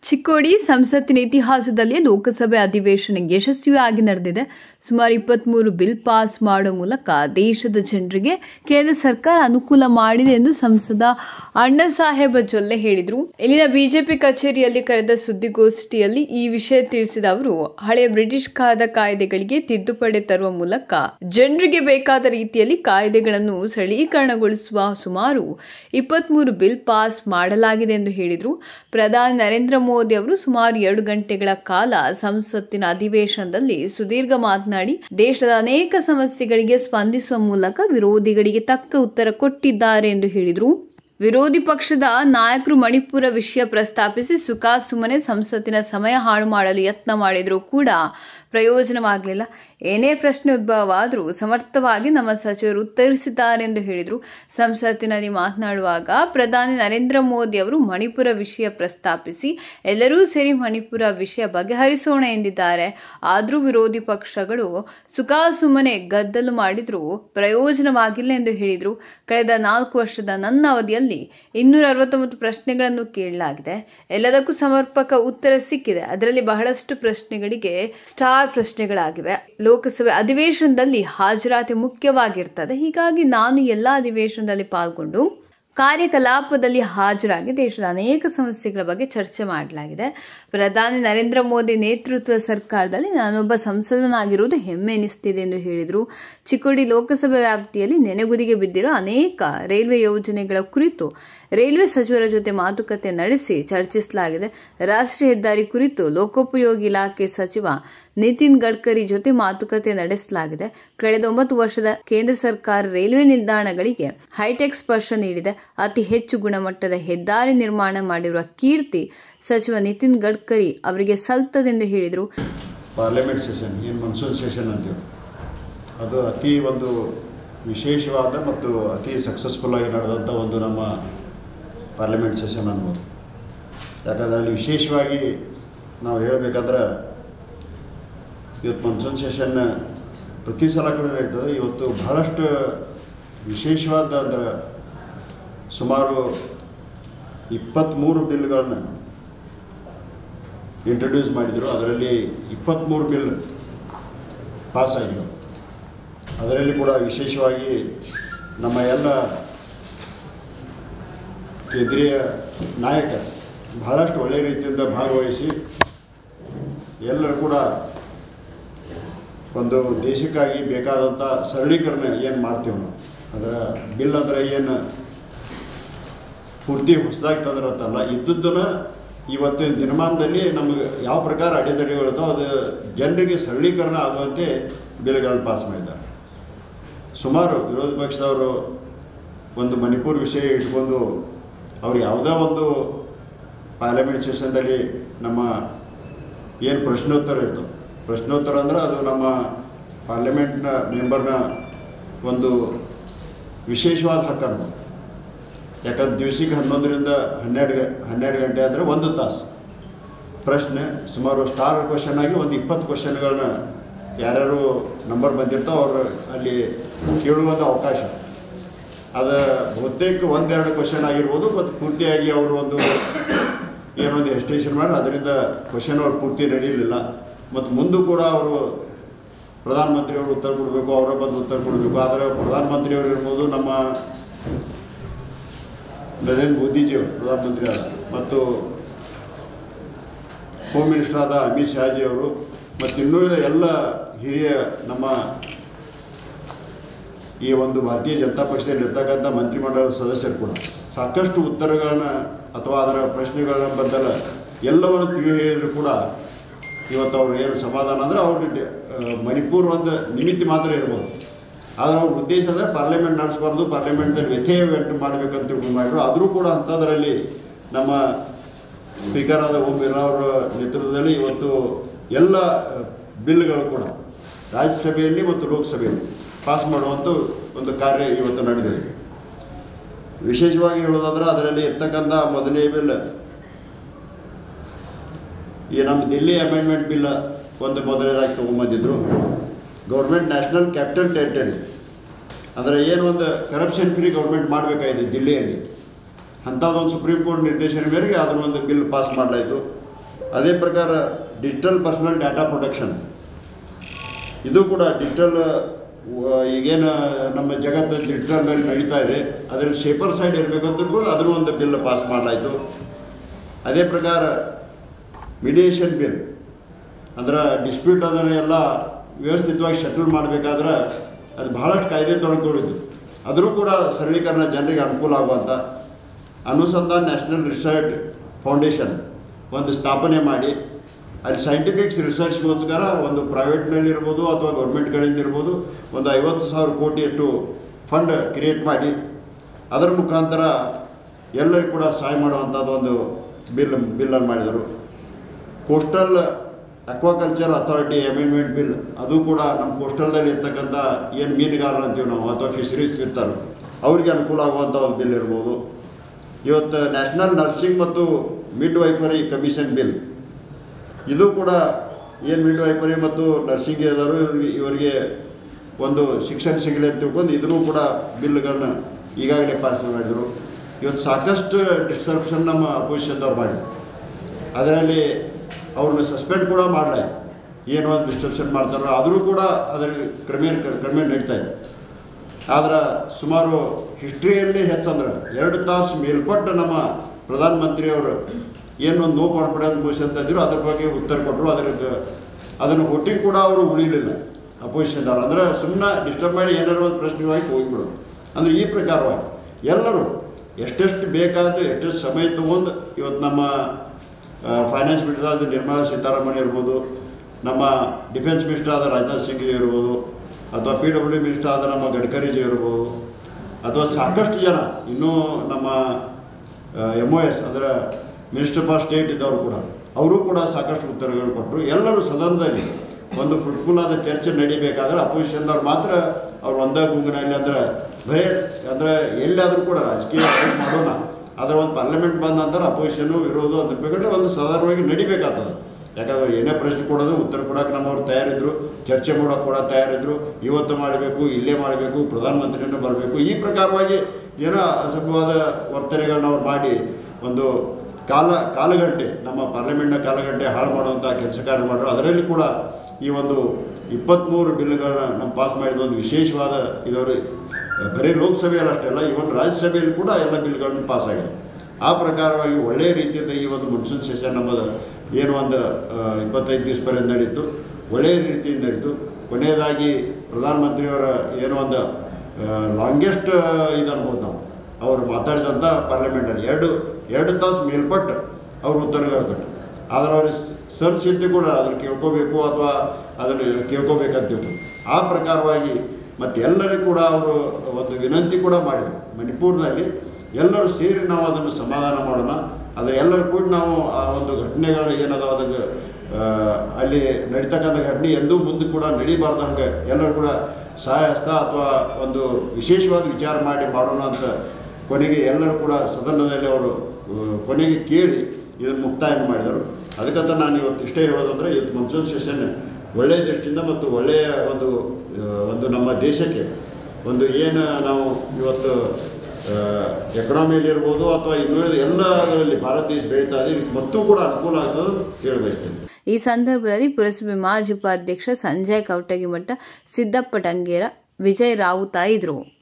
ಚಿಕ್ಕೋಡಿ ಸಂಸತ್ತಿನ ಇತಿಹಾಸದಲ್ಲಿ ಲೋಕಸಭೆ ಅಧಿವೇಶನ ಯಶಸ್ವಿಯಾಗಿ ನಡೆದಿದೆ ಸುಮಾರು ಇಪ್ಪತ್ಮೂರು ಬಿಲ್ ಪಾಸ್ ಮಾಡುವ ಮೂಲಕ ದೇಶದ ಜನರಿಗೆ ಕೇಂದ್ರ ಸರ್ಕಾರ ಅನುಕೂಲ ಮಾಡಿದೆ ಎಂದು ಸಂಸದ ಅಣ್ಣಸಾಹೇಬ ಜೊಲ್ಲೆ ಹೇಳಿದರು ಇಲ್ಲಿನ ಬಿಜೆಪಿ ಕಚೇರಿಯಲ್ಲಿ ಕರೆದ ಸುದ್ದಿಗೋಷ್ಠಿಯಲ್ಲಿ ಈ ವಿಷಯ ತಿಳಿಸಿದ ಅವರು ಹಳೆಯ ಬ್ರಿಟಿಷ್ ಕಾದ ಕಾಯ್ದೆಗಳಿಗೆ ತಿದ್ದುಪಡಿ ತರುವ ಮೂಲಕ ಜನರಿಗೆ ಬೇಕಾದ ರೀತಿಯಲ್ಲಿ ಕಾಯ್ದೆಗಳನ್ನು ಸರಳೀಕರಣಗೊಳಿಸುವ ಸುಮಾರು ಇಪ್ಪತ್ಮೂರು ಬಿಲ್ ಪಾಸ್ ಮಾಡಲಾಗಿದೆ ಎಂದು ಹೇಳಿದರು ಪ್ರಧಾನಿ ನರೇಂದ್ರ ಮೋದಿ ಅವರು ಸುಮಾರು ಎರಡು ಗಂಟೆಗಳ ಕಾಲ ಸಂಸತ್ತಿನ ಅಧಿವೇಶನದಲ್ಲಿ ಸುದೀರ್ಘ ಮಾತನಾಡಿ ದೇಶದ ಅನೇಕ ಸಮಸ್ಯೆಗಳಿಗೆ ಸ್ಪಂದಿಸುವ ಮೂಲಕ ವಿರೋಧಿಗಳಿಗೆ ತಕ್ಕ ಉತ್ತರ ಕೊಟ್ಟಿದ್ದಾರೆ ಎಂದು ಹೇಳಿದರು ವಿರೋಧಿ ಪಕ್ಷದ ನಾಯಕರು ಮಣಿಪುರ ವಿಷಯ ಪ್ರಸ್ತಾಪಿಸಿ ಸುಖಾಸುಮ್ಮನೆ ಸಂಸತ್ತಿನ ಸಮಯ ಹಾಳು ಮಾಡಲು ಯತ್ನ ಮಾಡಿದರೂ ಕೂಡ ಪ್ರಯೋಜನವಾಗಲಿಲ್ಲ ಏನೇ ಪ್ರಶ್ನೆ ಉದ್ಭವವಾದರೂ ಸಮರ್ಥವಾಗಿ ನಮ್ಮ ಸಚಿವರು ಉತ್ತರಿಸಿದ್ದಾರೆ ಎಂದು ಹೇಳಿದರು ಸಂಸತ್ತಿನಲ್ಲಿ ಮಾತನಾಡುವಾಗ ಪ್ರಧಾನಿ ನರೇಂದ್ರ ಮೋದಿ ಅವರು ಮಣಿಪುರ ವಿಷಯ ಪ್ರಸ್ತಾಪಿಸಿ ಎಲ್ಲರೂ ಸೇರಿ ಮಣಿಪುರ ವಿಷಯ ಬಗೆಹರಿಸೋಣ ಎಂದಿದ್ದಾರೆ ಆದರೂ ವಿರೋಧಿ ಪಕ್ಷಗಳು ಸುಖಾಸುಮ್ಮನೆ ಗದ್ದಲು ಮಾಡಿದರೂ ಪ್ರಯೋಜನವಾಗಿಲ್ಲ ಎಂದು ಹೇಳಿದರು ಕಳೆದ ನಾಲ್ಕು ವರ್ಷದ ನನ್ನ ಅವಧಿಯಲ್ಲಿ ಇನ್ನೂರ ಅರವತ್ತೊಂಬತ್ತು ಪ್ರಶ್ನೆಗಳನ್ನು ಕೇಳಲಾಗಿದೆ ಎಲ್ಲದಕ್ಕೂ ಸಮರ್ಪಕ ಉತ್ತರ ಸಿಕ್ಕಿದೆ ಅದರಲ್ಲಿ ಬಹಳಷ್ಟು ಪ್ರಶ್ನೆಗಳಿಗೆ ಸ್ಟಾರ್ ಪ್ರಶ್ನೆಗಳಾಗಿವೆ ಲೋಕಸಭೆ ಅಧಿವೇಶನದಲ್ಲಿ ಹಾಜರಾತಿ ಮುಖ್ಯವಾಗಿರ್ತದೆ ಹೀಗಾಗಿ ನಾನು ಎಲ್ಲ ಅಧಿವೇಶನದಲ್ಲಿ ಪಾಲ್ಗೊಂಡು ಕಾರ್ಯಕಲಾಪದಲ್ಲಿ ಹಾಜರಾಗಿ ದೇಶದ ಅನೇಕ ಸಮಸ್ಯೆಗಳ ಬಗ್ಗೆ ಚರ್ಚೆ ಮಾಡಲಾಗಿದೆ ಪ್ರಧಾನಿ ನರೇಂದ್ರ ಮೋದಿ ನೇತೃತ್ವದ ಸರ್ಕಾರದಲ್ಲಿ ನಾನೊಬ್ಬ ಸಂಸದನಾಗಿರುವುದು ಹೆಮ್ಮೆ ಎನಿಸ್ತಿದೆ ಎಂದು ಹೇಳಿದರು ಚಿಕ್ಕೋಡಿ ಲೋಕಸಭೆ ವ್ಯಾಪ್ತಿಯಲ್ಲಿ ನೆನೆಗುದಿಗೆ ಬಿದ್ದಿರೋ ಅನೇಕ ರೈಲ್ವೆ ಯೋಜನೆಗಳ ಕುರಿತು ರೈಲ್ವೆ ಸಚಿವರ ಜೊತೆ ಮಾತುಕತೆ ನಡೆಸಿ ಚರ್ಚಿಸಲಾಗಿದೆ ರಾಷ್ಟ್ರೀಯ ಹೆದ್ದಾರಿ ಕುರಿತು ಲೋಕೋಪಯೋಗಿ ಇಲಾಖೆ ಸಚಿವ ನಿತಿನ್ ಗಡ್ಕರಿ ಜೊತೆ ಮಾತುಕತೆ ನಡೆಸಲಾಗಿದೆ ಕಳೆದ ಒಂಬತ್ತು ವರ್ಷದ ಕೇಂದ್ರ ಸರ್ಕಾರ ರೈಲ್ವೆ ನಿಲ್ದಾಣಗಳಿಗೆ ಹೈಟೆಕ್ ಸ್ಪರ್ಶ ನೀಡಿದೆ ಅತಿ ಹೆಚ್ಚು ಗುಣಮಟ್ಟದ ಹೆದ್ದಾರಿ ನಿರ್ಮಾಣ ಮಾಡಿರುವ ಕೀರ್ತಿ ಸಚಿವ ನಿತಿನ್ ಗಡ್ಕರಿ ಅವರಿಗೆ ಸಲ್ತದೆಂದು ಹೇಳಿದರು ಪಾರ್ಲಿಮೆಂಟ್ ಸೆಷನ್ ಏನು ಮನ್ಸೂನ್ ಸೆಷನ್ ಅಂತೀವಿ ಅದು ಅತಿ ಒಂದು ವಿಶೇಷವಾದ ಮತ್ತು ಅತಿ ಸಕ್ಸಸ್ಫುಲ್ಲಾಗಿ ನಡೆದಂಥ ಒಂದು ನಮ್ಮ ಪಾರ್ಲಿಮೆಂಟ್ ಸೆಷನ್ ಅನ್ಬೋದು ಯಾಕಂದರೆ ಅಲ್ಲಿ ವಿಶೇಷವಾಗಿ ನಾವು ಹೇಳಬೇಕಾದ್ರೆ ಇವತ್ತು ಮನ್ಸೂನ್ ಸೆಷನ್ ಪ್ರತಿ ಸಲ ಕೂಡ ನಡೀತದೆ ಇವತ್ತು ಬಹಳಷ್ಟು ವಿಶೇಷವಾದ ಅಂದ್ರೆ ಸುಮಾರು ಇಪ್ಪತ್ತ್ಮೂರು ಬಿಲ್ಗಳನ್ನ ಇಂಟ್ರೊಡ್ಯೂಸ್ ಮಾಡಿದರು ಅದರಲ್ಲಿ ಇಪ್ಪತ್ತ್ಮೂರು ಬಿಲ್ ಪಾಸ್ ಆಗಿದ್ದವು ಅದರಲ್ಲಿ ಕೂಡ ವಿಶೇಷವಾಗಿ ನಮ್ಮ ಎಲ್ಲ ಕೇಂದ್ರೀಯ ನಾಯಕ ಬಹಳಷ್ಟು ಒಳ್ಳೆಯ ರೀತಿಯಿಂದ ಭಾಗವಹಿಸಿ ಎಲ್ಲರೂ ಕೂಡ ಒಂದು ದೇಶಕ್ಕಾಗಿ ಬೇಕಾದಂಥ ಸರಳೀಕರಣ ಏನು ಮಾಡ್ತೀವಿ ನಾವು ಅದರ ಬಿಲ್ ಅಂದರೆ ಏನು ಪೂರ್ತಿ ಹೊಸದಾಗಿ ತಂದಿರತ್ತಲ್ಲ ಇದ್ದದ್ದನ್ನ ಇವತ್ತಿನ ದಿನಮಾನದಲ್ಲಿ ನಮಗೆ ಯಾವ ಪ್ರಕಾರ ಅಡೆತಡೆಗಳಿದೋ ಅದು ಜನರಿಗೆ ಸರಳೀಕರಣ ಆಗುವಂತೆ ಬಿಲ್ಗಳನ್ನು ಪಾಸ್ ಮಾಡಿದ್ದಾರೆ ಸುಮಾರು ವಿರೋಧ ಪಕ್ಷದವರು ಒಂದು ಮಣಿಪುರ ವಿಷಯ ಇಟ್ಕೊಂಡು ಅವ್ರು ಯಾವುದೋ ಒಂದು ಪಾರ್ಲಿಮೆಂಟ್ ಸೆಷನ್ದಲ್ಲಿ ನಮ್ಮ ಏನು ಪ್ರಶ್ನೋತ್ತರ ಇತ್ತು ಪ್ರಶ್ನೋತ್ತರ ಅಂದ್ರೆ ಅದು ನಮ್ಮ ಪಾರ್ಲಿಮೆಂಟ್ನ ಮೆಂಬರ್ನ ಒಂದು ವಿಶೇಷವಾದ ಹಕ್ಕನ್ನು ಯಾಕಂದ್ರೆ ದಿವಸಕ್ಕೆ ಹನ್ನೊಂದರಿಂದ ಹನ್ನೆರಡು ಗ ಹನ್ನೆರಡು ಗಂಟೆ ಅಂದರೆ ಒಂದು ತಾಸು ಪ್ರಶ್ನೆ ಸುಮಾರು ಸ್ಟಾರ್ ಕ್ವಶನ್ ಆಗಿ ಒಂದು ಇಪ್ಪತ್ತು ಕ್ವಶನ್ಗಳನ್ನ ಯಾರ್ಯಾರು ನಂಬರ್ ಬಂದಿರ್ತೋ ಅವರು ಅಲ್ಲಿ ಕೇಳುವಂಥ ಅವಕಾಶ ಅದು ಬಹುತೇಕ ಒಂದೆರಡು ಕ್ವಶನ್ ಆಗಿರ್ಬೋದು ಮತ್ತು ಪೂರ್ತಿಯಾಗಿ ಅವರು ಒಂದು ಏನೊಂದು ಎಸ್ಟೇಷನ್ ಮಾಡಿ ಅದರಿಂದ ಕ್ವಶನ್ ಅವ್ರು ಪೂರ್ತಿ ನಡೀಲಿಲ್ಲ ಮತ್ತು ಮುಂದೂ ಕೂಡ ಅವರು ಪ್ರಧಾನಮಂತ್ರಿಯವರು ಉತ್ತರ ಕೊಡಬೇಕು ಅವರ ಬಂದು ಉತ್ತರ ಕೊಡಬೇಕು ಆದರೆ ಪ್ರಧಾನಮಂತ್ರಿಯವರು ಇರ್ಬೋದು ನಮ್ಮ ನರೇಂದ್ರ ಮೋದಿಜಿಯವರು ಪ್ರಧಾನಮಂತ್ರಿ ಆದ ಮತ್ತು ಹೋಮ್ ಮಿನಿಸ್ಟರ್ ಆದ ಅಮಿತ್ ಶಾಜಿಯವರು ಮತ್ತು ಇನ್ನುಳಿದ ಎಲ್ಲ ಹಿರಿಯ ನಮ್ಮ ಈ ಒಂದು ಭಾರತೀಯ ಜನತಾ ಪಕ್ಷದಲ್ಲಿ ಇರ್ತಕ್ಕಂಥ ಮಂತ್ರಿಮಂಡಲದ ಸದಸ್ಯರು ಕೂಡ ಸಾಕಷ್ಟು ಉತ್ತರಗಳನ್ನ ಅಥವಾ ಅದರ ಪ್ರಶ್ನೆಗಳನ್ನ ಬದಲ ಎಲ್ಲವನ್ನು ತಿಳಿ ಹೇಳಿದ್ರು ಕೂಡ ಇವತ್ತು ಅವ್ರು ಏನು ಸಮಾಧಾನ ಅಂದರೆ ಅವ್ರಿಗೆ ಮಣಿಪುರ್ ಒಂದು ನಿಮಿತ್ತ ಮಾತ್ರ ಇರ್ಬೋದು ಆದರೆ ಅವ್ರ ಉದ್ದೇಶ ಅಂದರೆ ಪಾರ್ಲಿಮೆಂಟ್ ನಡೆಸಬಾರ್ದು ಪಾರ್ಲಿಮೆಂಟ್ದಲ್ಲಿ ವ್ಯಥೆ ವೆಂಟ್ ಮಾಡಬೇಕಂತ ತಿಳ್ಕೊಂಡು ಮಾಡಿದ್ರು ಆದರೂ ಕೂಡ ಅಂಥದ್ರಲ್ಲಿ ನಮ್ಮ ಸ್ಪೀಕರ್ ಆದ ಓಂ ಬಿರ್ಲಾ ಅವರ ನೇತೃತ್ವದಲ್ಲಿ ಇವತ್ತು ಎಲ್ಲ ಬಿಲ್ಗಳು ಕೂಡ ರಾಜ್ಯಸಭೆಯಲ್ಲಿ ಮತ್ತು ಲೋಕಸಭೆಯಲ್ಲಿ ಪಾಸ್ ಮಾಡುವಂಥ ಒಂದು ಕಾರ್ಯ ಇವತ್ತು ನಡೆದಿದೆ ವಿಶೇಷವಾಗಿ ಹೇಳೋದಾದ್ರೆ ಅದರಲ್ಲಿ ಇರ್ತಕ್ಕಂಥ ಮೊದಲನೇ ಬಿಲ್ ಈ ನಮ್ಮ ದಿಲ್ಲಿ ಅಮೆಂಡ್ಮೆಂಟ್ ಬಿಲ್ ಒಂದು ಮೊದಲನೇದಾಗಿ ತೊಗೊಂಬಂದಿದ್ರು ಗೌರ್ಮೆಂಟ್ ನ್ಯಾಷನಲ್ ಕ್ಯಾಪಿಟಲ್ ಟೆರಿಟರಿ ಅಂದರೆ ಏನು ಒಂದು ಕರಪ್ಷನ್ ಫ್ರೀ ಗೌರ್ಮೆಂಟ್ ಮಾಡಬೇಕಾಗಿದೆ ದಿಲ್ಲಿಯಲ್ಲಿ ಅಂಥದ್ದೊಂದು ಸುಪ್ರೀಂ ಕೋರ್ಟ್ ನಿರ್ದೇಶನ ಮೇರೆಗೆ ಅದನ್ನೊಂದು ಬಿಲ್ ಪಾಸ್ ಮಾಡಲಾಯಿತು ಅದೇ ಪ್ರಕಾರ ಡಿಜಿಟಲ್ ಪರ್ಸನಲ್ ಡಾಟಾ ಪ್ರೊಟೆಕ್ಷನ್ ಇದು ಕೂಡ ಡಿಜಿಟಲ್ ಈಗೇನು ನಮ್ಮ ಜಗತ್ತು ಡಿಜಿಟಲ್ನಲ್ಲಿ ನಡೀತಾ ಇದೆ ಅದರಲ್ಲಿ ಶೇಪರ್ ಸೈಡ್ ಇರಬೇಕು ಅಂತ ಕೂಡ ಅದನ್ನು ಒಂದು ಬಿಲ್ ಪಾಸ್ ಮಾಡಲಾಯಿತು ಅದೇ ಪ್ರಕಾರ ಮಿಡಿಯೇಷನ್ ಬಿಲ್ ಅಂದ್ರೆ ಡಿಸ್ಪ್ಯೂಟ್ ಅದನ್ನೆಲ್ಲ ವ್ಯವಸ್ಥಿತವಾಗಿ ಶೆಟಲ್ ಮಾಡಬೇಕಾದ್ರೆ ಅದು ಬಹಳಷ್ಟು ಕಾಯ್ದೆ ತೊಡಕೊಂಡಿದ್ದು ಆದರೂ ಕೂಡ ಸರಳೀಕರಣ ಜನರಿಗೆ ಅನುಕೂಲ ಆಗುವಂಥ ಅನುಸಂಧಾನ್ ನ್ಯಾಷನಲ್ ರಿಸರ್ಚ್ ಫೌಂಡೇಶನ್ ಒಂದು ಸ್ಥಾಪನೆ ಮಾಡಿ ಅಲ್ಲಿ ಸೈಂಟಿಫಿಕ್ಸ್ ರಿಸರ್ಚ್ಗೋಸ್ಕರ ಒಂದು ಪ್ರೈವೇಟ್ನಲ್ಲಿ ಇರ್ಬೋದು ಅಥವಾ ಗೌರ್ಮೆಂಟ್ ಕಡೆಯಿಂದ ಇರ್ಬೋದು ಒಂದು ಐವತ್ತು ಸಾವಿರ ಕೋಟಿಯಷ್ಟು ಫಂಡ್ ಕ್ರಿಯೇಟ್ ಮಾಡಿ ಅದರ ಮುಖಾಂತರ ಎಲ್ಲರಿಗೂ ಕೂಡ ಸಹಾಯ ಮಾಡುವಂಥದ್ದು ಒಂದು ಬಿಲ್ ಬಿಲ್ಲನ್ನು ಮಾಡಿದರು coastal aquaculture authority amendment bill ಅದು ಕೂಡ ನಮ್ಮ ಕೋಸ್ಟಲ್ದಲ್ಲಿ ಇರ್ತಕ್ಕಂಥ ಏನು ಮೀನುಗಾರರು ಅಂತೀವಿ ನಾವು ಅಥವಾ ಫಿಶರೀಸ್ ಇರ್ತಾರೆ ಅವರಿಗೆ ಅನುಕೂಲ ಆಗುವಂಥ ಒಂದು ಬಿಲ್ ಇರ್ಬೋದು ಇವತ್ತು ನ್ಯಾಷನಲ್ ನರ್ಸಿಂಗ್ ಮತ್ತು ಮಿಡ್ ವೈಫರಿ ಕಮಿಷನ್ ಬಿಲ್ ಇದು ಕೂಡ ಏನು ಮಿಡ್ ವೈಫರಿ ಮತ್ತು ನರ್ಸಿಂಗ್ ಇದಾರು ಇವ್ರಿಗೆ ಇವರಿಗೆ ಒಂದು ಶಿಕ್ಷಣ ಸಿಗಲಿ ಅಂತ ತಿಳ್ಕೊಂಡು ಇದನ್ನು ಕೂಡ ಬಿಲ್ಗಳನ್ನ ಈಗಾಗಲೇ ಪಾಸ್ ಮಾಡಿದರು ಇವತ್ತು ಸಾಕಷ್ಟು ಡಿಸ್ಟ್ರಪ್ಷನ್ ನಮ್ಮ ಅಪೋಸಿಷನ್ದವ್ರು ಮಾಡಿದ್ರು ಅದರಲ್ಲಿ ಅವ್ರನ್ನ ಸಸ್ಪೆಂಡ್ ಕೂಡ ಮಾಡಲಾಯಿತು ಏನು ಒಂದು ಡಿಸ್ಟ್ರಪ್ಷನ್ ಮಾಡ್ತಾರೋ ಆದರೂ ಕೂಡ ಅದರಲ್ಲಿ ಕ್ರಮೇಣ ಕ್ರಮೇಣ ನಡೀತಾ ಇದೆ ಆದ್ರೆ ಸುಮಾರು ಹಿಸ್ಟ್ರಿಯಲ್ಲಿ ಹೆಚ್ಚಂದ್ರೆ ಎರಡು ತಾಸು ಮೇಲ್ಪಟ್ಟು ನಮ್ಮ ಪ್ರಧಾನಮಂತ್ರಿಯವರು ಏನು ಒಂದು ನೋ ಕಾನ್ಫಿಡೆನ್ಸ್ ಮೋಷನ್ ತಂದಿದ್ರು ಅದ್ರ ಬಗ್ಗೆ ಉತ್ತರ ಕೊಟ್ಟರು ಅದಕ್ಕೆ ಅದನ್ನು ವೋಟಿಂಗ್ ಕೂಡ ಅವರು ಉಳಿಲಿಲ್ಲ ಅಪೋಸಿಷನ್ದವ್ರು ಅಂದರೆ ಸುಮ್ಮನೆ ಡಿಸ್ಟರ್ಬ್ ಮಾಡಿ ಏನಾರು ಒಂದು ಪ್ರಶ್ನೆವಾಗಿ ಹೋಗಿಬಿಡೋದು ಅಂದರೆ ಈ ಪ್ರಕಾರವಾಗಿ ಎಲ್ಲರೂ ಎಷ್ಟೆಷ್ಟು ಬೇಕಾದ ಎಷ್ಟೆಷ್ಟು ಸಮಯ ತೊಗೊಂಡು ಇವತ್ತು ನಮ್ಮ ಫೈನಾನ್ಸ್ ಮಿನಿಸ್ಟರ್ ಆದ ನಿರ್ಮಲಾ ಸೀತಾರಾಮನ್ ಇರ್ಬೋದು ನಮ್ಮ ಡಿಫೆನ್ಸ್ ಮಿನಿಸ್ಟರ್ ಆದ ರಾಜನಾಥ್ ಸಿಂಗ್ ಜಿ ಇರ್ಬೋದು ಅಥವಾ ಪಿ ಡಬ್ಲ್ಯೂ ಮಿನಿಸ್ಟರ್ ಆದ ನಮ್ಮ ಗಡ್ಕರಿ ಜಿ ಇರ್ಬೋದು ಅಥವಾ ಸಾಕಷ್ಟು ಜನ ಇನ್ನೂ ನಮ್ಮ ಎಮ್ ಒ ಎಸ್ ಅಂದರೆ ಮಿನಿಸ್ಟರ್ ಫಾರ್ ಸ್ಟೇಟ್ ಇದ್ದವರು ಕೂಡ ಅವರು ಕೂಡ ಸಾಕಷ್ಟು ಉತ್ತರಗಳು ಕೊಟ್ಟರು ಎಲ್ಲರೂ ಸದನದಲ್ಲಿ ಒಂದು ಫ್ರೂಟ್ಫುಲ್ ಆದ ಚರ್ಚೆ ನಡಿಬೇಕಾದ್ರೆ ಅಪೋಸಿಷನ್ದವ್ರು ಮಾತ್ರ ಅವ್ರು ಒಂದೇ ಗುಂಗಿನಲ್ಲಿ ಅಂದ್ರೆ ಬರೇ ಅಂದರೆ ಎಲ್ಲಿಯಾದರೂ ಕೂಡ ರಾಜಕೀಯ fight ಮಾಡೋಣ ಅದರ ಒಂದು ಪಾರ್ಲಿಮೆಂಟ್ ಬಂದ ನಂತರ ಅಪೋಸಿಷನ್ನು ವಿರೋಧ ಅಂತ ಬೇಕಾದ್ರೆ ಒಂದು ಸಾಧಾರಣವಾಗಿ ನಡಿಬೇಕಾಗ್ತದೆ ಯಾಕಂದ್ರೆ ಏನೇ ಪ್ರಶ್ನೆ ಕೊಡೋದು ಉತ್ತರ ಕೊಡೋಕೆ ನಮ್ಮವ್ರು ತಯಾರಿದ್ರು ಚರ್ಚೆ ಮಾಡೋಕೆ ಕೂಡ ತಯಾರಿದ್ರು ಇವತ್ತು ಮಾಡಬೇಕು ಇಲ್ಲೇ ಮಾಡಬೇಕು ಪ್ರಧಾನಮಂತ್ರಿಯನ್ನು ಬರಬೇಕು ಈ ಪ್ರಕಾರವಾಗಿ ಏನೋ ಅಸಭ್ಯವಾದ ವರ್ತನೆಗಳನ್ನ ಅವ್ರು ಮಾಡಿ ಒಂದು ಕಾಲ ಕಾಲಗಂಟೆ ನಮ್ಮ ಪಾರ್ಲಿಮೆಂಟ್ನ ಕಾಲಗಂಟೆ ಹಾಳು ಮಾಡುವಂಥ ಕೆಲಸ ಕಾರ್ಯ ಮಾಡಿದ್ರು ಅದರಲ್ಲಿ ಕೂಡ ಈ ಒಂದು ಇಪ್ಪತ್ತ್ಮೂರು ಬಿಲ್ಗಳನ್ನ ನಮ್ಮ ಪಾಸ್ ಮಾಡಿದ ಒಂದು ವಿಶೇಷವಾದ ಇದವರು ಬರೀ ಲೋಕಸಭೆಯಲ್ಲಿ ಅಷ್ಟೇ ಅಲ್ಲ ಇವನ್ ರಾಜ್ಯಸಭೆಯಲ್ಲಿ ಕೂಡ ಎಲ್ಲ ಬಿಲ್ಗಳನ್ನು ಪಾಸ್ ಆಗಿದೆ ಆ ಪ್ರಕಾರವಾಗಿ ಒಳ್ಳೆಯ ರೀತಿಯಿಂದ ಈ ಒಂದು ಮುನ್ಸೂನ್ ಸೆಷನ್ ನಮ್ಮದು ಏನು ಒಂದು ಆ, ಇಪ್ಪತ್ತೈದು ದಿವಸ ಪರ್ಯಂತ ನಡೀತು ಒಳ್ಳೆಯ ರೀತಿಯಿಂದ ನಡೀತು ಕೊನೆಯದಾಗಿ ಪ್ರಧಾನಮಂತ್ರಿಯವರ ಏನೋ ಒಂದು ಲಾಂಗೆಸ್ಟ್ ಇದು ಅನ್ಬೋದು ನಾವು ಅವರು ಮಾತಾಡಿದಂಥ ಪಾರ್ಲಿಮೆಂಟಲ್ಲಿ ಎರಡು ಎರಡು ತಾಸು ಮೇಲ್ಪಟ್ಟು ಅವರು ಉತ್ತರಗಳು ಕೊಟ್ಟರು ಆದರೆ ಅವ್ರ ಸಂಸಿದ್ಧಿ ಕೂಡ ಅದನ್ನು ಕೇಳ್ಕೋಬೇಕು ಅಥವಾ ಅದನ್ನು ಕೇಳ್ಕೋಬೇಕಂತ ತಿಳ್ಕೊಂಡು ಆ ಪ್ರಕಾರವಾಗಿ ಮತ್ತು ಎಲ್ಲರಿಗೂ ಕೂಡ ಅವರು ಒಂದು ವಿನಂತಿ ಕೂಡ ಮಾಡಿದರು ಮಣಿಪುರದಲ್ಲಿ ಎಲ್ಲರೂ ಸೇರಿ ನಾವು ಅದನ್ನು ಸಮಾಧಾನ ಮಾಡೋಣ ಆದರೆ ಎಲ್ಲರೂ ಕೂಡ ನಾವು ಆ ಒಂದು ಘಟನೆಗಳು ಏನದಾವ ಅದಕ್ಕೆ ಆ, ಅಲ್ಲಿ ನಡೀತಕ್ಕಂಥ ಘಟನೆ ಎಂದೂ ಮುಂದೆ ಕೂಡ ನಡಿಬಾರ್ದಂಗೆ ಎಲ್ಲರೂ ಕೂಡ ಸಹಾಯ ಹಸ್ತ ಅಥವಾ ಒಂದು ವಿಶೇಷವಾದ ವಿಚಾರ ಮಾಡಿ ಮಾಡೋಣ ಅಂತ ಕೊನೆಗೆ ಎಲ್ಲರೂ ಕೂಡ ಸದನದಲ್ಲಿ ಅವರು ಆ, ಕೊನೆಗೆ ಕೇಳಿ ಇದನ್ನು ಮುಕ್ತಾಯ ಮಾಡಿದರು ಅದಕ್ಕಂತ ನಾನು ಇವತ್ತು ಇಷ್ಟೇ ಹೇಳೋದಂದರೆ ಇವತ್ತು ಮನ್ಸೂನ್ ಸೆಷನ್ ಒಳ್ಳೆಯ ದೃಷ್ಟಿಯಿಂದ ಮತ್ತು ಒಳ್ಳೆಯ ಒಂದು ಆ, ಒಂದು ನಮ್ಮ ದೇಶಕ್ಕೆ ಒಂದು ಏನು ನಾವು ಇವತ್ತು ಎಕನಾಮಿಯಲ್ಲಿ ಇರ್ಬೋದು ಅಥವಾ ಇನ್ನೂ ಎಲ್ಲ ಅದರಲ್ಲಿ ಭಾರತ ದೇಶ ಬೆಳೀತಾ ಇದೆ ಇದಕ್ಕೆ ಮತ್ತೂ ಕೂಡ ಅನುಕೂಲ ಆಗ್ತದೆ ಅಂತ ಹೇಳಬಯಸ್ತೇನೆ ಈ ಸಂದರ್ಭದಲ್ಲಿ ಪುರಸಭೆ ಮಾಜಿ ಉಪಾಧ್ಯಕ್ಷ ಸಂಜಯ್ ಕವಟಗಿಮಠ ಸಿದ್ದಪ್ಪ ಟಂಗೇರ ವಿಜಯ್ ರಾವುತ ಇದ್ರು